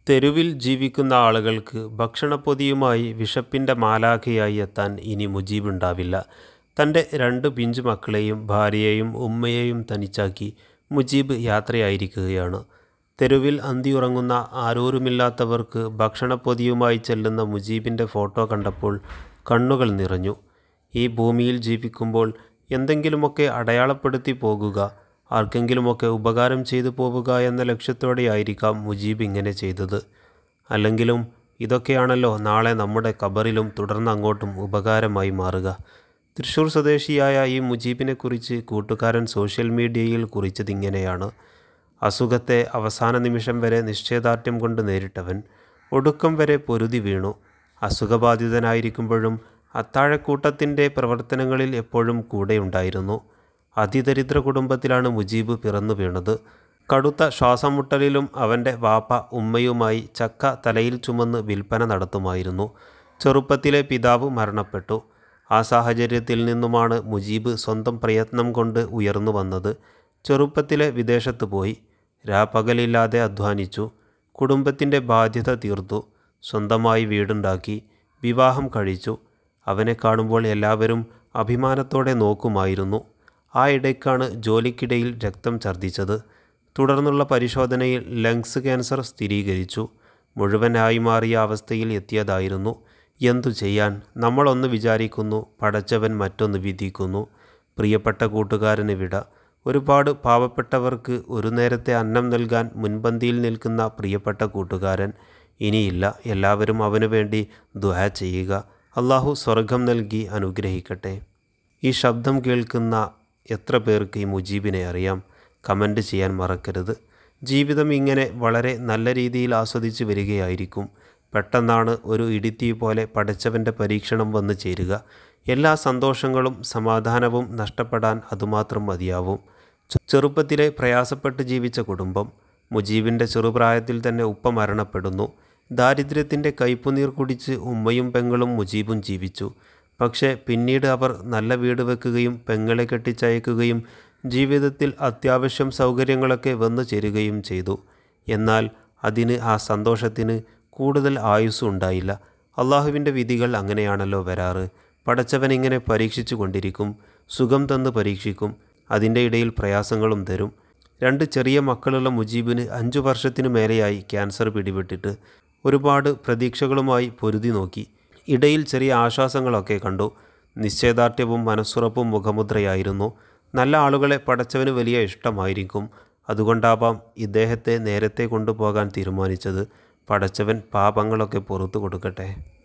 തെരുവിൽ ജീവിക്കുന്ന ആളുകൾക്ക് ഭക്ഷണപ്പൊതിയുമായി വിശപ്പിൻ്റെ മാലാഖയായി എത്താൻ ഇനി മുജീബുണ്ടാവില്ല തൻ്റെ രണ്ട് പിഞ്ചു മക്കളെയും ഭാര്യയെയും ഉമ്മയെയും തനിച്ചാക്കി മുജീബ് യാത്രയായിരിക്കുകയാണ് തെരുവിൽ അന്തിയുറങ്ങുന്ന ആരോരുമില്ലാത്തവർക്ക് ഭക്ഷണപ്പൊതിയുമായി ചെല്ലുന്ന മുജീബിൻ്റെ ഫോട്ടോ കണ്ടപ്പോൾ കണ്ണുകൾ നിറഞ്ഞു ഈ ഭൂമിയിൽ ജീവിക്കുമ്പോൾ എന്തെങ്കിലുമൊക്കെ അടയാളപ്പെടുത്തി പോകുക ആർക്കെങ്കിലുമൊക്കെ ഉപകാരം ചെയ്തു പോവുക എന്ന ലക്ഷ്യത്തോടെയായിരിക്കാം മുജീബ് ഇങ്ങനെ ചെയ്തത് അല്ലെങ്കിലും ഇതൊക്കെയാണല്ലോ നാളെ നമ്മുടെ കബറിലും തുടർന്ന് അങ്ങോട്ടും ഉപകാരമായി മാറുക തൃശ്ശൂർ സ്വദേശിയായ ഈ മുജീബിനെക്കുറിച്ച് കൂട്ടുകാരൻ സോഷ്യൽ മീഡിയയിൽ കുറിച്ചതിങ്ങനെയാണ് അസുഖത്തെ അവസാന നിമിഷം വരെ നിശ്ചയദാർഢ്യം കൊണ്ട് നേരിട്ടവൻ ഒടുക്കം വരെ പൊരുതി വീണു അസുഖബാധിതനായിരിക്കുമ്പോഴും അത്താഴക്കൂട്ടത്തിൻ്റെ പ്രവർത്തനങ്ങളിൽ എപ്പോഴും കൂടെയുണ്ടായിരുന്നു അതിദരിദ്ര കുടുംബത്തിലാണ് മുജീബ് പിറന്നു വീണത് കടുത്ത ശ്വാസം മുട്ടലിലും അവൻ്റെ വാപ്പ ഉമ്മയുമായി ചക്ക തലയിൽ ചുമന്ന് വിൽപ്പന നടത്തുമായിരുന്നു ചെറുപ്പത്തിലെ പിതാവ് മരണപ്പെട്ടു ആ സാഹചര്യത്തിൽ നിന്നുമാണ് മുജീബ് സ്വന്തം പ്രയത്നം കൊണ്ട് ഉയർന്നു വന്നത് ചെറുപ്പത്തിലെ വിദേശത്ത് പോയി രാപ്പകലില്ലാതെ അധ്വാനിച്ചു കുടുംബത്തിൻ്റെ ബാധ്യത തീർത്തു സ്വന്തമായി വീടുണ്ടാക്കി വിവാഹം കഴിച്ചു അവനെ കാണുമ്പോൾ എല്ലാവരും അഭിമാനത്തോടെ നോക്കുമായിരുന്നു ആ ഇടയ്ക്കാണ് ജോലിക്കിടയിൽ രക്തം ഛർദ്ദിച്ചത് തുടർന്നുള്ള പരിശോധനയിൽ ലങ്സ് ക്യാൻസർ സ്ഥിരീകരിച്ചു മുഴുവനായി മാറിയ അവസ്ഥയിൽ എത്തിയതായിരുന്നു എന്തു ചെയ്യാൻ നമ്മളൊന്ന് വിചാരിക്കുന്നു പടച്ചവൻ മറ്റൊന്ന് വിധിക്കുന്നു പ്രിയപ്പെട്ട കൂട്ടുകാരന് വിട ഒരുപാട് പാവപ്പെട്ടവർക്ക് ഒരു നേരത്തെ അന്നം നൽകാൻ മുൻപന്തിയിൽ നിൽക്കുന്ന പ്രിയപ്പെട്ട കൂട്ടുകാരൻ ഇനിയില്ല എല്ലാവരും അവനു വേണ്ടി ദുആ ചെയ്യുക അള്ളാഹു സ്വർഗം നൽകി അനുഗ്രഹിക്കട്ടെ ഈ ശബ്ദം കേൾക്കുന്ന എത്ര പേർക്ക് ഈ മുജീബിനെ അറിയാം കമൻ്റ് ചെയ്യാൻ മറക്കരുത് ജീവിതം ഇങ്ങനെ വളരെ നല്ല രീതിയിൽ ആസ്വദിച്ച് വരികയായിരിക്കും പെട്ടെന്നാണ് ഒരു ഇടിത്തീ പോലെ പടച്ചവൻ്റെ പരീക്ഷണം വന്നു ചേരുക എല്ലാ സന്തോഷങ്ങളും സമാധാനവും നഷ്ടപ്പെടാൻ അതുമാത്രം മതിയാവും ചെറുപ്പത്തിലെ പ്രയാസപ്പെട്ട് ജീവിച്ച കുടുംബം മുജീബിൻ്റെ ചെറുപ്രായത്തിൽ തന്നെ ഉപ്പ മരണപ്പെടുന്നു ദാരിദ്ര്യത്തിൻ്റെ കയ്പുനീർ കുടിച്ച് ഉമ്മയും പെങ്ങളും മുജീബും ജീവിച്ചു പക്ഷേ പിന്നീട് അവർ നല്ല വീട് വെക്കുകയും പെങ്ങളെ കെട്ടിച്ചയക്കുകയും ജീവിതത്തിൽ അത്യാവശ്യം സൗകര്യങ്ങളൊക്കെ വന്നു ചേരുകയും ചെയ്തു എന്നാൽ അതിന് ആ സന്തോഷത്തിന് കൂടുതൽ ആയുസ് ഉണ്ടായില്ല അള്ളാഹുവിൻ്റെ വിധികൾ അങ്ങനെയാണല്ലോ വരാറ് പടച്ചവൻ ഇങ്ങനെ പരീക്ഷിച്ചു കൊണ്ടിരിക്കും സുഖം തന്ന് പരീക്ഷിക്കും അതിൻ്റെ ഇടയിൽ പ്രയാസങ്ങളും തരും രണ്ട് ചെറിയ മക്കളുള്ള മുജീബിന് അഞ്ചു വർഷത്തിനു മേലെയായി ക്യാൻസർ പിടിപെട്ടിട്ട് ഒരുപാട് പ്രതീക്ഷകളുമായി പൊരുതി നോക്കി ഇടയിൽ ചെറിയ ആശ്വാസങ്ങളൊക്കെ കണ്ടു നിശ്ചയദാർഢ്യവും മനസ്സുറപ്പും മുഖമുദ്രയായിരുന്നു നല്ല ആളുകളെ പടച്ചവന് വലിയ ഇഷ്ടമായിരിക്കും അതുകൊണ്ടാവാം ഇദ്ദേഹത്തെ നേരത്തെ കൊണ്ടുപോകാൻ തീരുമാനിച്ചത് പടച്ചവൻ പാപങ്ങളൊക്കെ പുറത്തു കൊടുക്കട്ടെ